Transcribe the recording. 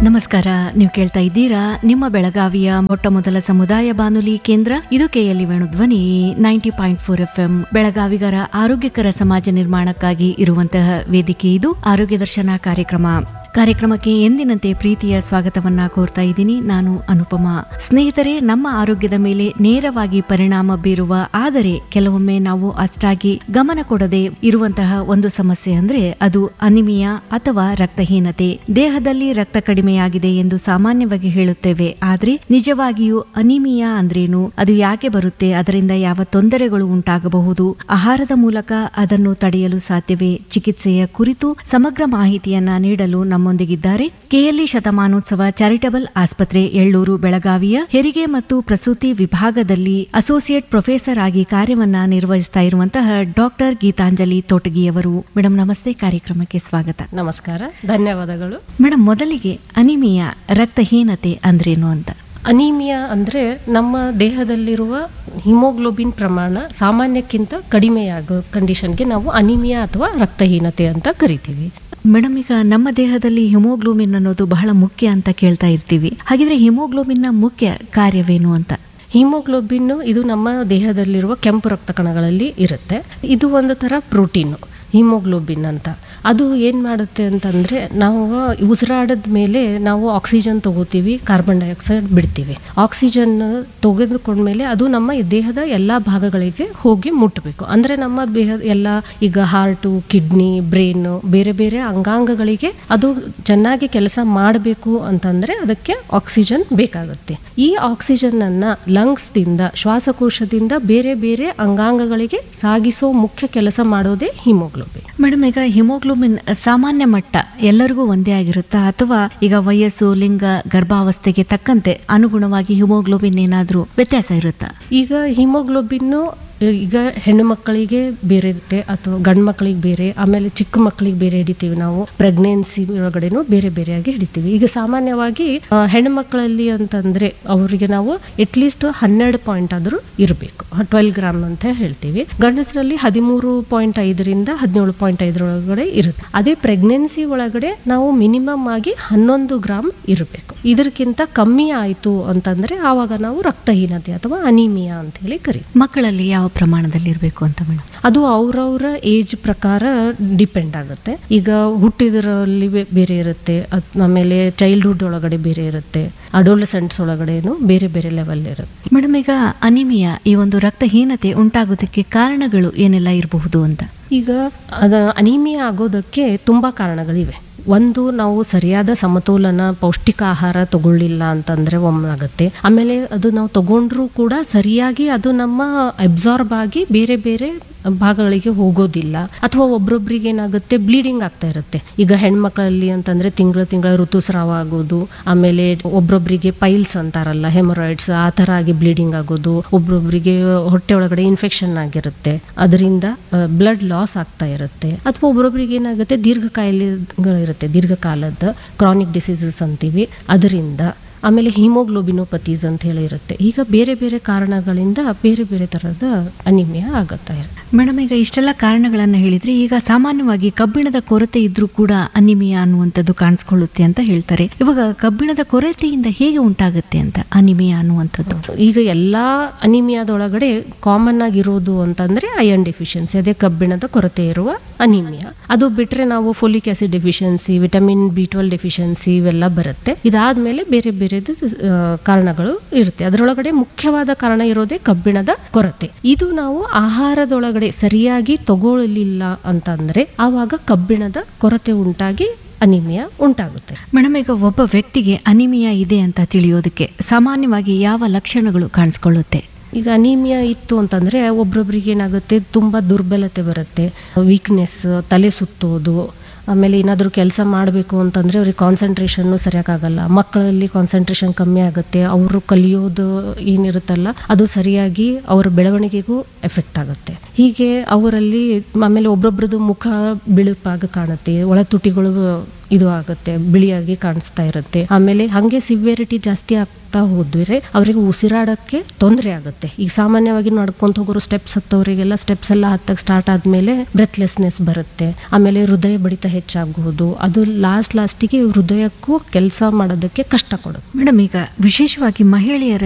ನಮಸ್ಕಾರ ನೀವು ಕೇಳ್ತಾ ಇದ್ದೀರಾ ನಿಮ್ಮ ಬೆಳಗಾವಿಯ ಮೊಟ್ಟ ಮೊದಲ ಸಮುದಾಯ ಬಾನುಲಿ ಕೇಂದ್ರ ಇದು KLE Venudhwani ninety point four F M ಬೆಳಗಾವಿಗರ ಆರೋಗ್ಯಕರ ಸಮಾಜ ನಿರ್ಮಾಣಕ್ಕಾಗಿ ಇರುವಂತಹ ವೇದಿಕೆ ಇದು ಆರೋಗ್ಯ ದರ್ಶನ ಕಾರ್ಯಕ್ರಮ ಕಾರ್ಯಕ್ರಮಕ್ಕೆ ಎಂದಿನಂತೆ ಪ್ರೀತಿಯ ಸ್ವಾಗತವನ್ನ ಕೋರ್ತಾ ಇದ್ದೀನಿ ನಾನು ಅನುಪಮ ಸ್ನೇಹಿತರೆ ನಮ್ಮ ಆರೋಗ್ಯದ ಮೇಲೆ ನೇರವಾಗಿ ಪರಿಣಾಮ ಬೀರುವ ಆದರೆ ಕೆಲವೊಮ್ಮೆ ನಾವು ಅಷ್ಟಾಗಿ ಗಮನ ಕೊಡದೆ ಇರುವಂತಹ ಒಂದು ಸಮಸ್ಯೆ ಅಂದ್ರೆ ಅದು ಅನಿಮಿಯಾ ಅಥವಾ ರಕ್ತಹೀನತೆ ದೇಹದಲ್ಲಿ ರಕ್ತ ಕಡಿಮೆಯಾಗಿದೆ ಎಂದು ಸಾಮಾನ್ಯವಾಗಿ ಹೇಳುತ್ತೇವೆ ಆದ್ರೆ ನಿಜವಾಗಿಯೂ ಅನಿಮಿಯಾ ಅಂದ್ರೇನು ಅದು ಯಾಕೆ ಬರುತ್ತೆ ಅದರಿಂದ ಯಾವ ತೊಂದರೆಗಳು ಉಂಟಾಗಬಹುದು ಆಹಾರದ ಮೂಲಕ ಅದನ್ನು ತಡೆಯಲು ಸಾಧ್ಯವೇ ಚಿಕಿತ್ಸೆಯ ಕುರಿತು ಸಮಗ್ರ ಮಾಹಿತಿಯನ್ನ ನೀಡಲು ನಮ್ಮೊಂದಿಗಿದ್ದಾರೆ ಕೆಎಲ್ಇ ಶತಮಾನೋತ್ಸವ ಚಾರಿಟಬಲ್ ಆಸ್ಪತ್ರೆ ಎಳ್ಳೂರು ಬೆಳಗಾವಿಯ ಹೆರಿಗೆ ಮತ್ತು ಪ್ರಸೂತಿ ವಿಭಾಗದಲ್ಲಿ ಅಸೋಸಿಯೇಟ್ ಪ್ರೊಫೆಸರ್ ಆಗಿ ಕಾರ್ಯವನ್ನ ನಿರ್ವಹಿಸ್ತಾ ಇರುವಂತಹ ಡಾಕ್ಟರ್ ಗೀತಾಂಜಲಿ ತೋಟಗಿಯವರು ಮೇಡಮ್ ನಮಸ್ತೆ ಕಾರ್ಯಕ್ರಮಕ್ಕೆ ಸ್ವಾಗತ ನಮಸ್ಕಾರ ಧನ್ಯವಾದಗಳು ಮೇಡಮ್ ಮೊದಲಿಗೆ ಅನಿಮಿಯಾ ರಕ್ತಹೀನತೆ ಅಂದ್ರೇನು ಅಂತ ಅನೀಮಿಯಾ ಅಂದರೆ ನಮ್ಮ ದೇಹದಲ್ಲಿರುವ ಹಿಮೋಗ್ಲೋಬಿನ್ ಪ್ರಮಾಣ ಸಾಮಾನ್ಯಕ್ಕಿಂತ ಕಡಿಮೆಯಾಗೋ ಕಂಡೀಷನ್ಗೆ ನಾವು ಅನಿಮಿಯಾ ಅಥವಾ ರಕ್ತಹೀನತೆ ಅಂತ ಕರಿತೀವಿ ಮೇಡಮ್ ಈಗ ನಮ್ಮ ದೇಹದಲ್ಲಿ ಹಿಮೋಗ್ಲೋಬಿನ್ ಅನ್ನೋದು ಬಹಳ ಮುಖ್ಯ ಅಂತ ಕೇಳ್ತಾ ಇರ್ತೀವಿ ಹಾಗಿದ್ರೆ ಹಿಮೋಗ್ಲೋಬಿನ್ನ ಮುಖ್ಯ ಕಾರ್ಯವೇನು ಅಂತ ಹಿಮೋಗ್ಲೋಬಿನ್ ಇದು ನಮ್ಮ ದೇಹದಲ್ಲಿರುವ ಕೆಂಪು ರಕ್ತ ಕಣಗಳಲ್ಲಿ ಇರುತ್ತೆ ಇದು ಒಂದು ಥರ ಪ್ರೋಟೀನು ಹಿಮೋಗ್ಲೋಬಿನ್ ಅಂತ ಅದು ಏನು ಮಾಡುತ್ತೆ ಅಂತಂದರೆ ನಾವು ಉಸಿರಾಡದ ಮೇಲೆ ನಾವು ಆಕ್ಸಿಜನ್ ತಗೋತೀವಿ ಕಾರ್ಬನ್ ಡೈಆಕ್ಸೈಡ್ ಬಿಡ್ತೀವಿ ಆಕ್ಸಿಜನ್ ತೆಗೆದುಕೊಂಡ್ಮೇಲೆ ಅದು ನಮ್ಮ ದೇಹದ ಎಲ್ಲ ಭಾಗಗಳಿಗೆ ಹೋಗಿ ಮುಟ್ಟಬೇಕು ಅಂದರೆ ನಮ್ಮ ದೇಹದ ಎಲ್ಲ ಈಗ ಹಾರ್ಟು ಕಿಡ್ನಿ ಬ್ರೈನು ಬೇರೆ ಬೇರೆ ಅಂಗಾಂಗಗಳಿಗೆ ಅದು ಚೆನ್ನಾಗಿ ಕೆಲಸ ಮಾಡಬೇಕು ಅಂತಂದರೆ ಅದಕ್ಕೆ ಆಕ್ಸಿಜನ್ ಬೇಕಾಗುತ್ತೆ ಈ ಆಕ್ಸಿಜನ್ ಅನ್ನ ಲಂಗ್ಸ್ದಿಂದ ಶ್ವಾಸಕೋಶದಿಂದ ಬೇರೆ ಬೇರೆ ಅಂಗಾಂಗಗಳಿಗೆ ಸಾಗಿಸೋ ಮುಖ್ಯ ಕೆಲಸ ಮಾಡೋದೇ ಹಿಮೋಗ್ಲೋಬಿನ್ ಮೇಡಮ್ ಈಗ ಹಿಮೋಗ್ಲೋಬಿನ್ ಸಾಮಾನ್ಯ ಮಟ್ಟ ಎಲ್ಲರಿಗೂ ಒಂದೇ ಆಗಿರುತ್ತಾ ಅಥವಾ ಈಗ ವಯಸ್ಸು ಲಿಂಗ ಗರ್ಭಾವಸ್ಥೆಗೆ ತಕ್ಕಂತೆ ಅನುಗುಣವಾಗಿ ಹಿಮೋಗ್ಲೋಬಿನ್ ಏನಾದ್ರೂ ವ್ಯತ್ಯಾಸ ಇರುತ್ತಾ ಈಗ ಹಿಮೋಗ್ಲೋಬಿನ್ನು ಈಗ ಹೆಣ್ಣು ಮಕ್ಕಳಿಗೆ ಬೇರೆ ಇರುತ್ತೆ ಅಥವಾ ಗಂಡು ಮಕ್ಕಳಿಗೆ ಬೇರೆ ಆಮೇಲೆ ಚಿಕ್ಕ ಮಕ್ಕಳಿಗೆ ಬೇರೆ ಹಿಡಿತೀವಿ ನಾವು ಪ್ರೆಗ್ನೆನ್ಸಿ ಒಳಗಡೆನೂ ಬೇರೆ ಬೇರೆಯಾಗಿ ಹಿಡಿತೀವಿ ಈಗ ಸಾಮಾನ್ಯವಾಗಿ ಆ, ಹೆಣ್ಣು ಮಕ್ಕಳಲ್ಲಿ ಅಂತಂದ್ರೆ ಅವರಿಗೆ ನಾವು ಅಟ್ಲೀಸ್ಟ್ ಹನ್ನೆರಡು ಪಾಯಿಂಟ್ ಆದರೂ ಇರಬೇಕು ಟ್ವೆಲ್ ಗ್ರಾಮ್ ಅಂತ ಹೇಳ್ತೀವಿ ಗಂಡಸರಲ್ಲಿ ಹದಿಮೂರು ಪಾಯಿಂಟ್ ಐದರಿಂದ ಹದಿನೇಳು ಪಾಯಿಂಟ್ ಐದರೊಳಗಡೆ ಇರುತ್ತೆ ಅದೇ ಪ್ರೆಗ್ನೆನ್ಸಿ ಒಳಗಡೆ ನಾವು ಮಿನಿಮಮ್ ಆಗಿ ಹನ್ನೊಂದು ಗ್ರಾಮ್ ಇರಬೇಕು ಇದಕ್ಕಿಂತ ಕಮ್ಮಿ ಆಯಿತು ಅಂತಂದ್ರೆ ಆವಾಗ ನಾವು ರಕ್ತಹೀನತೆ ಅಥವಾ ಅನಿಮಿಯಾ ಅಂತ ಹೇಳಿ ಕರಿತೀವಿ ಮಕ್ಕಳಲ್ಲಿ ಯಾವ ಪ್ರಮಾಣದಲ್ಲಿ ಇರಬೇಕು ಅಂತ ಮೇಡಮ್ ಅದು ಅವ್ರವ್ರ ಏಜ್ ಪ್ರಕಾರ ಡಿಪೆಂಡ್ ಆಗುತ್ತೆ ಈಗ ಹುಟ್ಟಿದರಲ್ಲಿ ಬೇ- ಬೇರೆ ಇರುತ್ತೆ ಅದ್- ಆಮೇಲೆ ಚೈಲ್ಡ್ಹುಡ್ ಒಳಗಡೆ ಬೇರೆ ಇರುತ್ತೆ ಅಡೋಲಸೆಂಟ್ಸ್ ಒಳಗಡೆನು ಬೇರೆ ಬೇರೆ ಲೆವೆಲ್ ಇರುತ್ತೆ ಮೇಡಮ್ ಈಗ ಅನಿಮಿಯಾ ಈ ಒಂದು ರಕ್ತಹೀನತೆ ಉಂಟಾಗೋದಕ್ಕೆ ಕಾರಣಗಳು ಏನೆಲ್ಲ ಇರಬಹುದು ಅಂತ ಈಗ ಅದ ಅನಿಮಿಯಾ ಆಗೋದಕ್ಕೆ ತುಂಬ ಕಾರಣಗಳಿವೆ ಒಂದು ನಾವು ಸರಿಯಾದ ಸಮತೋಲನ ಪೌಷ್ಟಿಕ ಆಹಾರ ತಗೊಳ್ಳಿಲ್ಲ ಅಂತಂದ್ರೆ ಒಮ್ಮಾಗುತ್ತೆ ಆಮೇಲೆ ಅದು ನಾವು ತಗೊಂಡ್ರೂ ಕೂಡ ಸರಿಯಾಗಿ ಅದು ನಮ್ಮ ಅಬ್ಸಾರ್ಬ್ ಆಗಿ ಬೇರೆ ಬೇರೆ ಭಾಗಗಳಿಗೆ ಹೋಗೋದಿಲ್ಲ ಅಥವಾ ಒಬ್ರೊಬ್ರಿಗೆ ಏನಾಗುತ್ತೆ ಬ್ಲೀಡಿಂಗ್ ಆಗ್ತಾ ಇರುತ್ತೆ ಈಗ ಹೆಣ್ಮಕ್ಳಲ್ಲಿ ಅಂತಂದ್ರೆ ತಿಂಗಳ ತಿಂಗಳ ಋತುಸ್ರಾವ ಆಗೋದು ಆಮೇಲೆ ಒಬ್ರೊಬ್ರಿಗೆ ಪೈಲ್ಸ್ ಅಂತಾರಲ್ಲ ಹೆಮರಾಯ್ಡ್ಸ್ ಆ ಥರ ಆಗಿ ಬ್ಲೀಡಿಂಗ್ ಆಗೋದು ಒಬ್ರೊಬ್ರಿಗೆ ಹೊಟ್ಟೆ ಒಳಗಡೆ ಇನ್ಫೆಕ್ಷನ್ ಆಗಿರುತ್ತೆ ಅದರಿಂದ ಬ್ಲಡ್ ಲಾಸ್ ಆಗ್ತಾ ಇರುತ್ತೆ ಅಥವಾ ಒಬ್ರೊಬ್ರಿಗೆ ಏನಾಗುತ್ತೆ ದೀರ್ಘ ಕಾಯಿಲೆಗಳಿರುತ್ತೆ ದೀರ್ಘಕಾಲದ ಕ್ರಾನಿಕ್ ಡಿಸೀಸಸ್ ಅಂತೀವಿ ಅದರಿಂದ ಆಮೇಲೆ ಹಿಮೋಗ್ಲೋಬಿನೋಪತೀಸ್ ಅಂತ ಹೇಳಿ ಇರುತ್ತೆ ಈಗ ಬೇರೆ ಬೇರೆ ಕಾರಣಗಳಿಂದ ಬೇರೆ ಬೇರೆ ಥರದ ಅನಿಮಿಯಾ ಆಗುತ್ತಾ ಇರುತ್ತೆ ಮೇಡಮ್ ಈಗ ಇಷ್ಟೆಲ್ಲ ಕಾರಣಗಳನ್ನ ಹೇಳಿದ್ರೆ ಈಗ ಸಾಮಾನ್ಯವಾಗಿ ಕಬ್ಬಿಣದ ಕೊರತೆ ಇದ್ರೂ ಕೂಡ ಅನಿಮಿಯಾ ಅನ್ನುವಂಥದ್ದು ಕಾಣಿಸ್ಕೊಳ್ಳುತ್ತೆ ಅಂತ ಹೇಳ್ತಾರೆ ಇವಾಗ ಕಬ್ಬಿಣದ ಕೊರತೆಯಿಂದ ಹೇಗೆ ಉಂಟಾಗುತ್ತೆ ಅಂತ ಅನಿಮಿಯಾ ಅನ್ನುವಂಥದ್ದು ಈಗ ಎಲ್ಲಾ ಅನಿಮಿಯಾದೊಳಗಡೆ ಕಾಮನ್ ಆಗಿರೋದು ಅಂತಂದ್ರೆ ಅಯನ್ ಡೆಫಿಷಿಯನ್ಸಿ ಅದೇ ಕಬ್ಬಿಣದ ಕೊರತೆ ಇರುವ ಅನಿಮಿಯಾ ಅದು ಬಿಟ್ರೆ ನಾವು folic acid deficiency vitamin B twelve deficiency ಇವೆಲ್ಲ ಬರುತ್ತೆ ಇದಾದ್ಮೇಲೆ ಬೇರೆ ಬೇರೆದು ಆ, ಕಾರಣಗಳು ಇರುತ್ತೆ ಅದರೊಳಗಡೆ ಮುಖ್ಯವಾದ ಕಾರಣ ಇರೋದೇ ಕಬ್ಬಿಣದ ಕೊರತೆ ಇದು ನಾವು ಆಹಾರದೊಳಗಡೆ ಸರಿಯಾಗಿ ತಗೊಳ್ಳಲಿಲ್ಲ ಅಂತಂದ್ರೆ ಆವಾಗ ಕಬ್ಬಿಣದ ಕೊರತೆ ಉಂಟಾಗಿ ಅನಿಮಿಯಾ ಉಂಟಾಗುತ್ತೆ ಮೇಡಮ್ ಈಗ ಒಬ್ಬ ವ್ಯಕ್ತಿಗೆ ಅನಿಮಿಯಾ ಇದೆ ಅಂತ ತಿಳಿಯೋದಕ್ಕೆ ಸಾಮಾನ್ಯವಾಗಿ ಯಾವ ಲಕ್ಷಣಗಳು ಕಾಣಿಸ್ಕೊಳ್ಳುತ್ತೆ ಈಗ ಅನೀಮಿಯಾ ಇತ್ತು ಅಂತಂದ್ರೆ ಒಬ್ರೊಬ್ರಿಗೆ ಏನಾಗುತ್ತೆ ತುಂಬಾ ದುರ್ಬಲತೆ ಬರುತ್ತೆ ವೀಕ್ನೆಸ್ ತಲೆ ಸುತ್ತೋದು ಆಮೇಲೆ ಏನಾದರೂ ಕೆಲಸ ಮಾಡಬೇಕು ಅಂತಂದರೆ ಅವ್ರಿಗೆ ಕಾನ್ಸಂಟ್ರೇಷನ್ನು ಸರಿಯಾಗಲ್ಲ ಮಕ್ಕಳಲ್ಲಿ ಕಾನ್ಸಂಟ್ರೇಷನ್ ಕಮ್ಮಿ ಆಗುತ್ತೆ ಅವರು ಕಲಿಯೋದು ಏನಿರುತ್ತಲ್ಲ ಅದು ಸರಿಯಾಗಿ ಅವರ ಬೆಳವಣಿಗೆಗೂ ಎಫೆಕ್ಟ್ ಆಗುತ್ತೆ ಹೀಗೆ ಅವರಲ್ಲಿ ಆಮೇಲೆ ಒಬ್ರೊಬ್ರದ್ದು ಮುಖ ಬಿಳುಪಾಗಿ ಕಾಣುತ್ತೆ ಒಳ ತುಟಿಗಳು ಇದು ಆಗುತ್ತೆ ಬಿಳಿಯಾಗಿ ಕಾಣಿಸ್ತಾ ಇರುತ್ತೆ ಆಮೇಲೆ ಹಾಗೆ ಸಿವಿಯರಿಟಿ ಜಾಸ್ತಿ ಆಗ್ತಾ ಹೋದ್ರೆ ಅವರಿಗೆ ಉಸಿರಾಡಕ್ಕೆ ತೊಂದರೆ ಆಗುತ್ತೆ ಈಗ ಸಾಮಾನ್ಯವಾಗಿ ನಡ್ಕೊಂತ ಹೋಗೋರು ಸ್ಟೆಪ್ಸ್ ಹತ್ತವರಿಗೆಲ್ಲ ಸ್ಟೆಪ್ಸ್ ಎಲ್ಲ ಹತ್ತಕ್ಕೆ ಸ್ಟಾರ್ಟ್ ಆದ್ಮೇಲೆ ಬ್ರೆತ್ಲೆಸ್ನೆಸ್ ಬರುತ್ತೆ ಆಮೇಲೆ ಹೃದಯ ಬಡಿತ ಹೆಚ್ಚಾಗಬಹುದು ಅದು ಲಾಸ್ಟ್ ಲಾಸ್ಟಿಗೆ ಹೃದಯಕ್ಕೂ ಕೆಲಸ ಮಾಡೋದಕ್ಕೆ ಕಷ್ಟ ಕೊಡುತ್ತೆ ಮೇಡಮ್ ಈಗ ವಿಶೇಷವಾಗಿ ಮಹಿಳೆಯರ